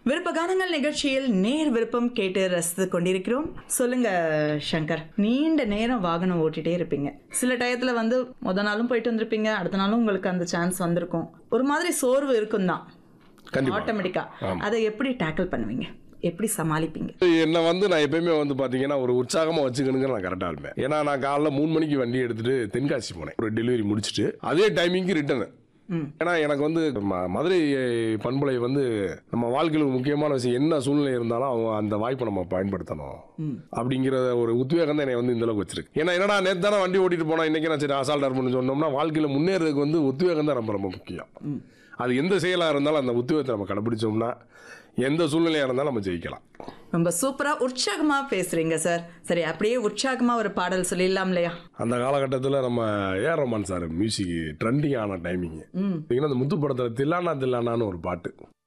விருப்ப கானங்கள் நிகழ்ச்சியில் நேர் விருப்பம் கேட்டு ரசித்து கொண்டிருக்கிறோம் சொல்லுங்க சங்கர் நீண்ட நேரம் வாகனம் ஓட்டிட்டே இருப்பீங்க சில டயத்துல வந்து முத நாளும் போயிட்டு வந்திருப்பீங்க அடுத்த நாளும் உங்களுக்கு அந்த சான்ஸ் வந்திருக்கும் ஒரு மாதிரி சோர்வு இருக்கும் தான் கண்டிப்பா. ஆட்டோமேட்டிக்கா அதை எப்படி டேக்கிள் பண்ணுவீங்க எப்படி சமாளிப்பீங்க என்னை வந்து நான் எப்பயுமே வந்து பாத்தீங்கன்னா ஒரு உற்சாகமா வச்சுக்கணுங்க நான் கரெக்டா இருப்பேன் ஏன்னா நான் காலைல மூணு மணிக்கு வண்டி எடுத்துட்டு தென்காசி போனேன் ஒரு டெலிவரி முடிச்சுட்டு அதே டைமிங்க்கு ரிட்டர்னு ஏன்னா எனக்கு வந்து ம- மதுரை பண்புலை வந்து நம்ம வாழ்க்கையில் ஒரு முக்கியமான விஷயம் என்ன சூழ்நிலை இருந்தாலும் அவங்க அந்த வாய்ப்பை நம்ம பயன்படுத்தணும் அப்படிங்கிற ஒரு உத்வேகம் தான் என்னை வந்து இந்த அளவுக்கு வச்சிருக்கு ஏன்னா என்னடா நேத்து தானே வண்டி ஓட்டிட்டு போனா இன்னைக்கு நான் சரி அசால்ட் இருப்பேன்னு சொன்னோம்னா வாழ்க்கையில் முன்னேறதுக்கு வந்து உத்வேகம் தான் ரொம்ப ரொம்ப முக்கியம் அது எந்த செயலாக இருந்தாலும் அந்த உத்வேகத்தை நம்ம கடைபிடிச்சோம்னா எந்த சூழ்நிலையாக இருந்தாலும் நம்ம ஜெயிக்கலாம் ரொம்ப சூப்பரா உற்சாகமா பேசுறீங்க சார் சரி அப்படியே உற்சாகமா ஒரு பாடல் சொல்லிடலாம் இல்லையா அந்த காலகட்டத்தில் நம்ம A R Rahman sir music trending ஆன டைமிங் பார்த்தீங்கன்னா அந்த முத்து படத்தில் தில்லானா தில்லானான்னு ஒரு பாட்டு